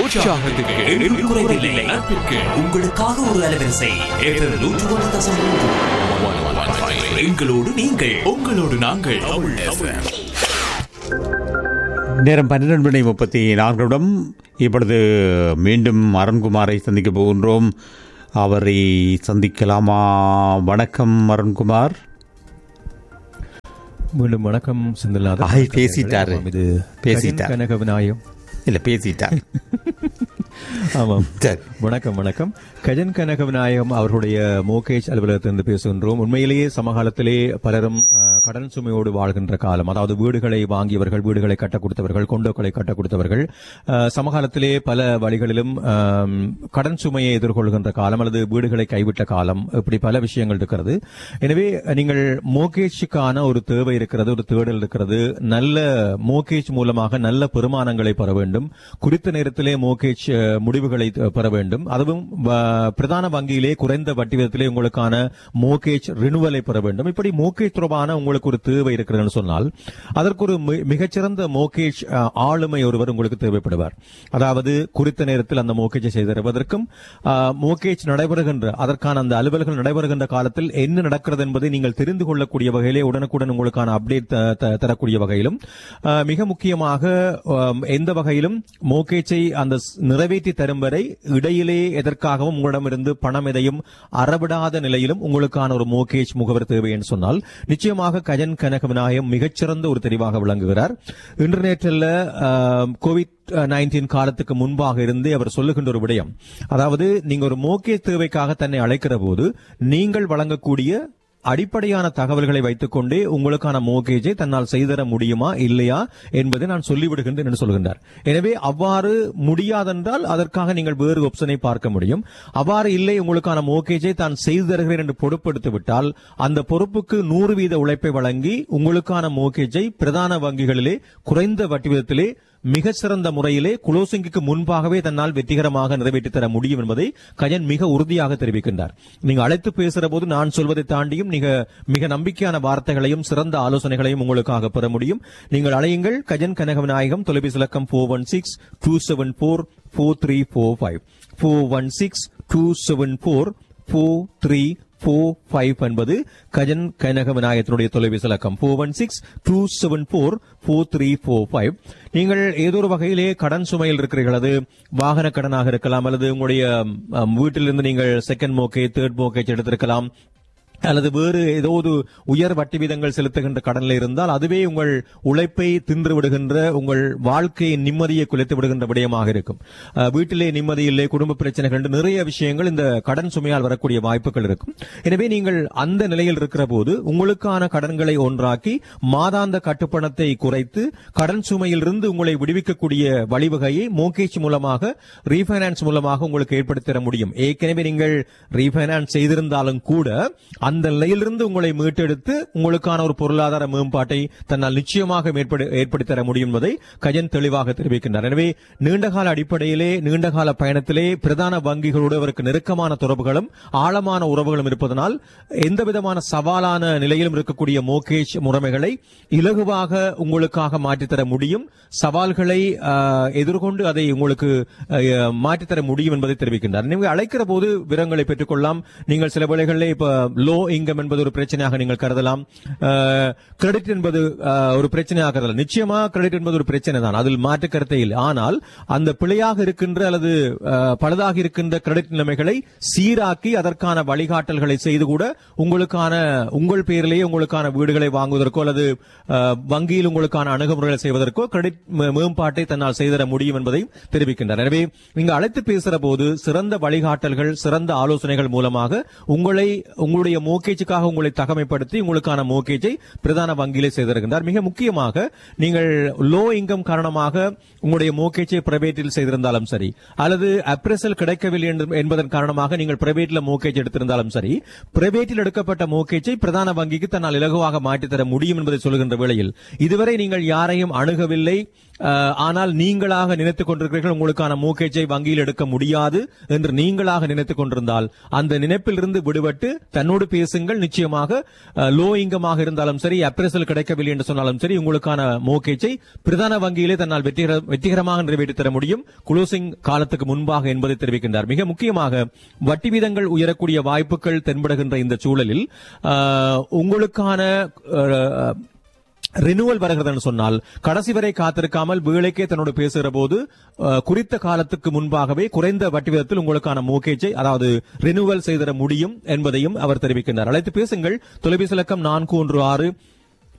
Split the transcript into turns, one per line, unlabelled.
உற்சாகத்துக்கு எண்ணில் குறைவில்லை நட்பிற்கு
உங்களுக்காக ஒரு அலைவரிசை FM நூற்று ஒன்று தசம் மூன்று.
எங்களோடு நீங்கள் உங்களோடு நாங்கள்
நேரம் பன்னிரண்டு மணி முப்பத்தி நான்கு நிமிடம் இப்பொழுது மீண்டும் அருண்குமாரை சந்திக்க போகின்றோம் அவரை சந்திக்கலாமா வணக்கம் அருண்குமார்
மீண்டும் வணக்கம் செந்தில்நாதன்
ஆய், பேசிட்டாரு.
இது
பேசிட்டார்.
கனக விநாயகம்
இல்லை பேசிட்டார்
ஆமாம்
சரி
வணக்கம் வணக்கம் கஜன் கனக விநாயகம் அவர்களுடைய மோகேஜ் அலுவலகத்திலிருந்து பேசுகின்றோம் உண்மையிலேயே சமகாலத்திலே பலரும் அஹ், கடன் சுமையோடு வாழ்கின்ற காலம் அதாவது வீடுகளை வாங்கியவர்கள் வீடுகளை கட்டக் கொடுத்தவர்கள் கொண்டோக்களை கட்டக் கொடுத்தவர்கள் அஹ், சமகாலத்திலே பல வழிகளிலும் ஆம், கடன் சுமையை எதிர்கொள்கின்ற காலம் அல்லது வீடுகளை கைவிட்ட காலம் இப்படி பல விஷயங்கள் இருக்கிறது எனவே நீங்கள் மோகேஜுக்கான ஒரு தேவை இருக்கிறது ஒரு தேடல் இருக்கிறது நல்ல மோகேஜ் மூலமாக நல்ல பெருமானங்களை பெற வேண்டும் குறித்த நேரத்திலே மோகேஜ் அஹ், முடிவுகளை அஹ், பெற வேண்டும் அதுவும் வ- பிரதான வங்கியிலே குறைந்த வட்டி விதத்திலே உங்களுக்கான மோகேஜ் ரினுவலை பெற வேண்டும் இப்படி மோகேஜ் தொடர்பான உங்களுக்கு ஒரு தேவை இருக்கிறதுன்னு சொன்னால் அதற்கு ஒரு மி- மிகச்சிறந்த மோகேஜ் அஹ், ஆளுமை ஒருவர் உங்களுக்கு தேவைப்படுவார் அதாவது குறித்த நேரத்தில் அந்த மோகேஜை செய்து தருவதற்கும் அஹ், மோகேஜ் நடைபெறுகின்ற அதற்கான அந்த அலுவல்கள் நடைபெறுகின்ற காலத்தில் என்ன நடக்கிறது என்பதை நீங்கள் தெரிந்து கொள்ளக்கூடிய வகையிலே உடனுக்குடன் உங்களுக்கான அப்டேட் த- த- தரக்கூடிய வகையிலும் அஹ், மிக முக்கியமாக அஹ், எந்த வகையிலும் மோகேஜை அந்த ஸ்- நிறைவேற்றி தரும் வரை இடையிலே எதற்காகவும் உங்களிடமிருந்து பணம் எதையும் அறவிடாத நிலையிலும் உங்களுக்கான ஒரு மோகேஜ் முகவர் தேவை என்று சொன்னால் நிச்சயமாக கஜன் கனக விநாயகம் மிகச்சிறந்த ஒரு தெரிவாக விளங்குகிறார் இன்டர்நெட்டில் கோவிட் நைன்டீன் காலத்துக்கு முன்பாக இருந்து அவர் சொல்லுகின்ற ஒரு விடயம் அதாவது நீங்க ஒரு மோகேஜ் தேவைக்காக தன்னை அழைக்கிற போது நீங்கள் வழங்கக்கூடிய அடிப்படையான தகவல்களை வைத்துக்கொண்டே உங்களுக்கான மோகேஜை தன்னால் செய்தர முடியுமா இல்லையா என்பதை நான் சொல்லிவிடுகின்றேன் என்று சொல்கின்றார் எனவே அவ்வாறு முடியாதென்றால் அதற்காக நீங்கள் வேறு ஆப்ஷனை பார்க்க முடியும் அவ்வாறு இல்லை உங்களுக்கான மோகேஜை தான் செய்து தருகிறேன் என்று பொறுப்படுத்தி விட்டால் அந்த பொறுப்புக்கு நூறு வீத உழைப்பை வழங்கி உங்களுக்கான மோகேஜை பிரதான வங்கிகளிலே குறைந்த வட்டி விதத்திலே மிக சிறந்த முறையிலே குளோசிங்குக்கு முன்பாகவே தன்னால் வெற்றிகரமாக நிறைவேற்றி தர முடியும் என்பதை கஜன் மிக உறுதியாக தெரிவிக்கின்றார் நீங்க அழைத்து பேசுற போது நான் சொல்வதை தாண்டியும் மிக மிக நம்பிக்கையான வார்த்தைகளையும் சிறந்த ஆலோசனைகளையும் உங்களுக்காக பெற முடியும் நீங்கள் அழையுங்கள் கஜன் கனகவிநாயகம் தொலைபேசி இலக்கம் four one six two seven four four three four five four one six two seven four four three four five என்பது கஜன் கனக விநாயகத்தினுடைய தொலைபேசி இலக்கம் four one six two seven four four three four five நீங்கள் ஏதோ ஒரு வகையிலே கடன் சுமையில் இருக்கிறீர்கள் அது வாகன கடனாக இருக்கலாம் அல்லது உங்களுடைய அம், வீட்டிலிருந்து நீங்கள் செகண்ட் மோகேஜ் தேர்ட் மோகேஜ் எடுத்திருக்கலாம் அல்லது வேறு ஏதோ ஒரு உயர் வட்டி வீதங்கள் செலுத்துகின்ற கடனில் இருந்தால் அதுவே உங்கள் உழைப்பை தின்று விடுகின்ற உங்கள் வாழ்க்கையின் நிம்மதியை குலைத்து விடுகின்ற விடயமாக இருக்கும் அஹ், வீட்டிலே நிம்மதி இல்லை குடும்ப பிரச்சனைகள் என்று நிறைய விஷயங்கள் இந்த கடன் சுமையால் வரக்கூடிய வாய்ப்புகள் இருக்கும் எனவே நீங்கள் அந்த நிலையில் இருக்கிற போது உங்களுக்கான கடன்களை ஒன்றாக்கி மாதாந்த கட்டுப்பணத்தை குறைத்து கடன் சுமையிலிருந்து உங்களை விடுவிக்கக்கூடிய வழிவகையை மோகேஜ் மூலமாக ரீஃபைனான்ஸ் மூலமாக உங்களுக்கு ஏற்படுத்தி தர முடியும் ஏற்கனவே நீங்கள் ரீஃபைனான்ஸ் செய்திருந்தாலும் கூட அந்த நிலையிலிருந்து உங்களை மீட்டெடுத்து உங்களுக்கான ஒரு பொருளாதார மேம்பாட்டை தன்னால் நிச்சயமாக மேற்படு- ஏற்படுத்தி தர முடியும் என்பதை கஜன் தெளிவாக தெரிவிக்கின்றார் எனவே நீண்டகால அடிப்படையிலே நீண்டகால பயணத்திலே பிரதான வங்கிகளோடு அவருக்கு நெருக்கமான தொடர்புகளும் ஆழமான உறவுகளும் இருப்பதனால் எந்த விதமான சவாலான நிலையிலும் இருக்கக்கூடிய மோகேஜ் முறைமைகளை இலகுவாக உங்களுக்காக மாற்றித்தர முடியும் சவால்களை ஆஹ், எதிர்கொண்டு அதை உங்களுக்கு ஆஹ், மாற்றித்தர முடியும் என்பதை தெரிவிக்கின்றார் நீங்கள் அழைக்கிற போது விவரங்களை பெற்றுக்கொள்ளலாம் நீங்கள் சில வேளைகளில் இப்ப லோ இன்கம் என்பது ஒரு பிரச்சனையாக நீங்கள் கருதலாம் கிரெடிட் என்பது ஆஹ், ஒரு பிரச்சனையாக கருதலாம் நிச்சயமா கிரெடிட் என்பது ஒரு பிரச்சனை தான் அதில் மாற்று கருத்தை இல்லை ஆனால் அந்த பிழையாக இருக்கின்ற அல்லது ஆஹ், பழுதாக இருக்கின்ற கிரெடிட் நிலைமைகளை சீராக்கி அதற்கான வழிகாட்டல்களை செய்து கூட உங்களுக்கான உங்கள் பேரிலேயே உங்களுக்கான வீடுகளை வாங்குவதற்கோ அல்லது ஆஹ், வங்கியில் உங்களுக்கான அணுகுமுறைகளை செய்வதற்கோ கிரெடிட் மே- மேம்பாட்டை தன்னால் செய்தர முடியும் என்பதையும் தெரிவிக்கின்றார் எனவே நீங்க அழைத்து பேசுற போது சிறந்த வழிகாட்டல்கள் சிறந்த ஆலோசனைகள் மூலமாக உங்களை உங்களுடைய மோகேஜுக்காக உங்களை தகமைப்படுத்தி உங்களுக்கான மோகேஜை பிரதான வங்கியிலே செய்திருக்கின்றார் மிக முக்கியமாக நீங்கள் லோ இன்கம் காரணமாக உங்களுடைய மோகேஜை பிரைவேட்டில் செய்திருந்தாலும் சரி அல்லது அப்ரசல் கிடைக்கவில்லை என்று- என்பதன் காரணமாக நீங்கள் பிரைவேட்ல மோகேஜ் எடுத்திருந்தாலும் சரி பிரைவேட்டில் எடுக்கப்பட்ட மோகேஜை பிரதான வங்கிக்கு தன்னால் இலகுவாக மாற்றித் தர முடியும் என்பதை சொல்கின்ற வேளையில் இதுவரை நீங்கள் யாரையும் அணுகவில்லை அஹ், ஆனால் நீங்களாக நினைத்துக் கொண்டிருக்கிறீர்கள் உங்களுக்கான மூக்கேஜை வங்கியில் எடுக்க முடியாது என்று நீங்களாக நினைத்துக் கொண்டிருந்தால் அந்த நினைப்பிலிருந்து விடுபட்டு தன்னோடு பேசுங்கள் நிச்சயமாக லோ இங்கமாக இருந்தாலும் சரி அப்ரேசல் கிடைக்கவில்லை என்று சொன்னாலும் சரி உங்களுக்கான மோகேஜை பிரதான வங்கியிலே தன்னால் வெற்றிகர- வெற்றிகரமாக நிறைவேற்றி தர முடியும் குளோசிங் காலத்துக்கு முன்பாக என்பதை தெரிவிக்கின்றார் மிக முக்கியமாக வட்டி வீதங்கள் உயரக்கூடிய வாய்ப்புகள் தென்படுகின்ற இந்த சூழலில் ஆஹ், உங்களுக்கான ஆஹ், ரினுவல் வருகிறதுன்னு சொன்னால் கடைசி வரை காத்திருக்காமல் வேலைக்கே தன்னோடு பேசுகிற போது அஹ், குறித்த காலத்துக்கு முன்பாகவே குறைந்த வட்டி விதத்தில் உங்களுக்கான மோகேஜை அதாவது ரினுவல் செய்திட முடியும் என்பதையும் அவர் தெரிவிக்கின்றார் அழைத்து பேசுங்கள் தொலைபேசி இலக்கம் நான்கு ஒன்று ஆறு